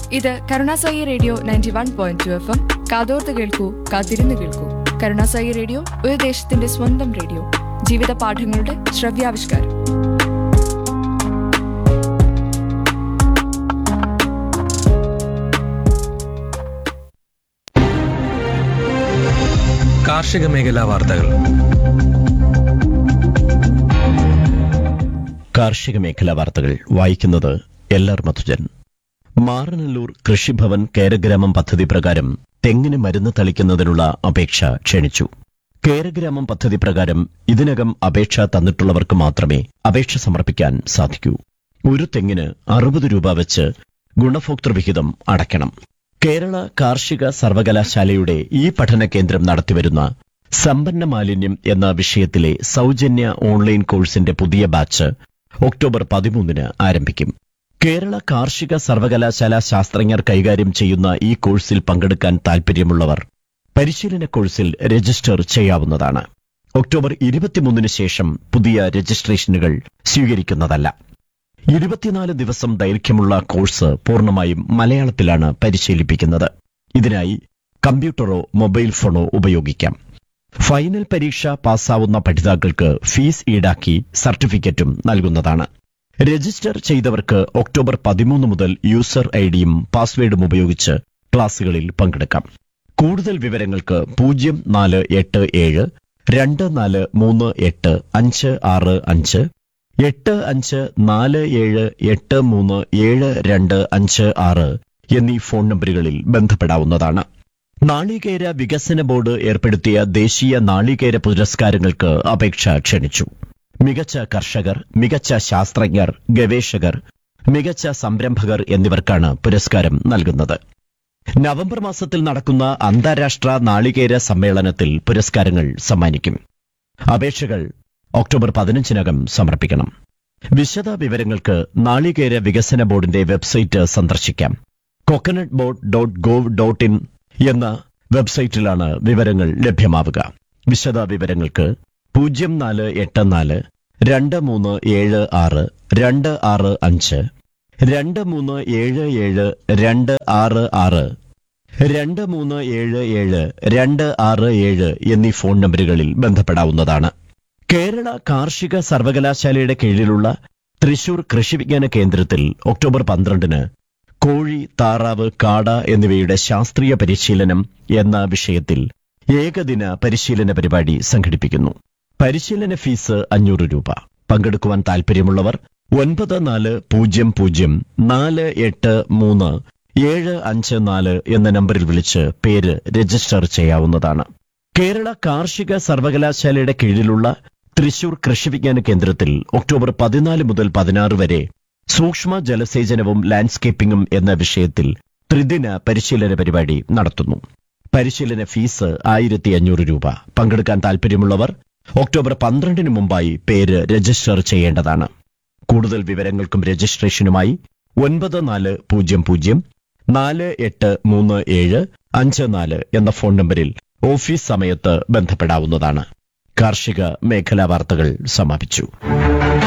ഇത് കരുണാസായി radio ninety one point two F M കാതോർത്ത് കേൾക്കൂ കാത്തിരുന്ന് കേൾക്കൂ കരുണാസായി റേഡിയോ ഒരു ദേശത്തിന്റെ സ്വന്തം റേഡിയോ ജീവിത പാഠങ്ങളുടെ ശ്രവ്യാവിഷ്കാരം കാർഷിക മേഖലാ വാർത്തകൾ കാർഷിക മേഖലാ വാർത്തകൾ വായിക്കുന്നത് എൽ ആർ മധുജൻ മാറനല്ലൂർ കൃഷിഭവൻ കേരഗ്രാമം പദ്ധതി പ്രകാരം തെങ്ങിന് മരുന്ന് തളിക്കുന്നതിനുള്ള അപേക്ഷ ക്ഷണിച്ചു കേരഗ്രാമം പദ്ധതി പ്രകാരം ഇതിനകം അപേക്ഷ തന്നിട്ടുള്ളവർക്ക് മാത്രമേ അപേക്ഷ സമർപ്പിക്കാൻ സാധിക്കൂ ഒരു തെങ്ങിന് അറുപത് രൂപ വെച്ച് ഗുണഭോക്തൃ വിഹിതം അടയ്ക്കണം കേരള കാർഷിക സർവകലാശാലയുടെ ഈ പഠന കേന്ദ്രം നടത്തിവരുന്ന സമ്പന്ന മാലിന്യം എന്ന വിഷയത്തിലെ സൗജന്യ ഓൺലൈൻ കോഴ്സിന്റെ പുതിയ ബാച്ച് ഒക്ടോബർ പതിമൂന്നിന് ആരംഭിക്കും കേരള കാർഷിക സർവകലാശാല ശാസ്ത്രജ്ഞർ കൈകാര്യം ചെയ്യുന്ന ഈ കോഴ്സിൽ പങ്കെടുക്കാൻ താൽപര്യമുള്ളവർ പരിശീലന കോഴ്സിൽ രജിസ്റ്റർ ചെയ്യാവുന്നതാണ് ഒക്ടോബർ ഇരുപത്തിമൂന്നിന് ശേഷം പുതിയ രജിസ്ട്രേഷനുകൾ സ്വീകരിക്കുന്നതല്ല ഇരുപത്തിനാല് ദിവസം ദൈർഘ്യമുള്ള കോഴ്സ് പൂർണ്ണമായും മലയാളത്തിലാണ് പരിശീലിപ്പിക്കുന്നത് ഇതിനായി കമ്പ്യൂട്ടറോ മൊബൈൽ ഫോണോ ഉപയോഗിക്കാം ഫൈനൽ പരീക്ഷ പാസ്സാവുന്ന പഠിതാക്കൾക്ക് ഫീസ് ഈടാക്കി സർട്ടിഫിക്കറ്റും നൽകുന്നതാണ് രജിസ്റ്റർ ചെയ്തവർക്ക് ഒക്ടോബർ പതിമൂന്ന് മുതൽ യൂസർ ഐഡിയും പാസ്വേഡും ഉപയോഗിച്ച് ക്ലാസുകളിൽ പങ്കെടുക്കാം കൂടുതൽ വിവരങ്ങൾക്ക് പൂജ്യം നാല് എട്ട് ഏഴ് രണ്ട് നാല് മൂന്ന് എട്ട് അഞ്ച് ആറ് അഞ്ച് എട്ട് അഞ്ച് നാല് ഏഴ് എട്ട് മൂന്ന് ഏഴ് രണ്ട് അഞ്ച് ആറ് എന്നീ ഫോൺ നമ്പറുകളിൽ ബന്ധപ്പെടാവുന്നതാണ് നാളികേര വികസന ബോർഡ് ഏർപ്പെടുത്തിയ ദേശീയ നാളികേര പുരസ്കാരങ്ങൾക്ക് അപേക്ഷ ക്ഷണിച്ചു മികച്ച കർഷകർ മികച്ച ശാസ്ത്രജ്ഞർ ഗവേഷകർ മികച്ച സംരംഭകർ എന്നിവർക്കാണ് പുരസ്കാരം നൽകുന്നത് നവംബർ മാസത്തിൽ നടക്കുന്ന അന്താരാഷ്ട്ര നാളികേര സമ്മേളനത്തിൽ പുരസ്കാരങ്ങൾ സമ്മാനിക്കും അപേക്ഷകൾ ഒക്ടോബർ പതിനഞ്ചിനകം സമർപ്പിക്കണം വിശദ വിവരങ്ങൾക്ക് നാളികേര വികസന ബോർഡിന്റെ വെബ്സൈറ്റ് സന്ദർശിക്കാം coconut board dot gov dot in എന്ന വെബ്സൈറ്റിലാണ് വിവരങ്ങൾ ലഭ്യമാവുക വിശദ വിവരങ്ങൾക്ക് പൂജ്യം നാല് എട്ട് നാല് രണ്ട് മൂന്ന് ഏഴ് ആറ് രണ്ട് ആറ് അഞ്ച് രണ്ട് മൂന്ന് ഏഴ് ഏഴ് രണ്ട് ആറ് ആറ് രണ്ട് മൂന്ന് ഏഴ് ഏഴ് രണ്ട് ആറ് ഏഴ് എന്നീ ഫോൺ നമ്പറുകളിൽ ബന്ധപ്പെടാവുന്നതാണ് കേരള കാർഷിക സർവകലാശാലയുടെ കീഴിലുള്ള തൃശൂർ കൃഷി വിജ്ഞാന കേന്ദ്രത്തിൽ ഒക്ടോബർ പന്ത്രണ്ടിന് കോഴി താറാവ് കാട എന്നിവയുടെ ശാസ്ത്രീയ പരിശീലനം എന്ന വിഷയത്തിൽ ഏകദിന പരിശീലന പരിപാടി സംഘടിപ്പിക്കുന്നു പരിശീലന ഫീസ് അഞ്ഞൂറ് രൂപ പങ്കെടുക്കുവാൻ താൽപ്പര്യമുള്ളവർ ഒൻപത് നാല് പൂജ്യം പൂജ്യം നാല് എട്ട് മൂന്ന് ഏഴ് അഞ്ച് നാല് എന്ന നമ്പറിൽ വിളിച്ച് പേര് രജിസ്റ്റർ ചെയ്യാവുന്നതാണ് കേരള കാർഷിക സർവകലാശാലയുടെ കീഴിലുള്ള തൃശൂർ കൃഷി വിജ്ഞാന കേന്ദ്രത്തിൽ ഒക്ടോബർ പതിനാല് മുതൽ പതിനാറ് വരെ സൂക്ഷ്മ ജലസേചനവും ലാൻഡ്സ്കേപ്പിംഗും എന്ന വിഷയത്തിൽ ത്രിദിന പരിശീലന പരിപാടി നടത്തുന്നു പരിശീലന ഫീസ് ആയിരത്തി അഞ്ഞൂറ് രൂപ പങ്കെടുക്കാൻ താൽപ്പര്യമുള്ളവർ ഒക്ടോബർ പന്ത്രണ്ടിന് മുമ്പായി പേര് രജിസ്റ്റർ ചെയ്യേണ്ടതാണ് കൂടുതൽ വിവരങ്ങൾക്കും രജിസ്ട്രേഷനുമായി ഒൻപത് നാല് പൂജ്യം പൂജ്യം നാല് എട്ട് മൂന്ന് ഏഴ് അഞ്ച് നാല് എന്ന ഫോൺ നമ്പറിൽ ഓഫീസ് സമയത്ത് ബന്ധപ്പെടാവുന്നതാണ് കാർഷിക മേഖലാ വാർത്തകൾ സമാപിച്ചു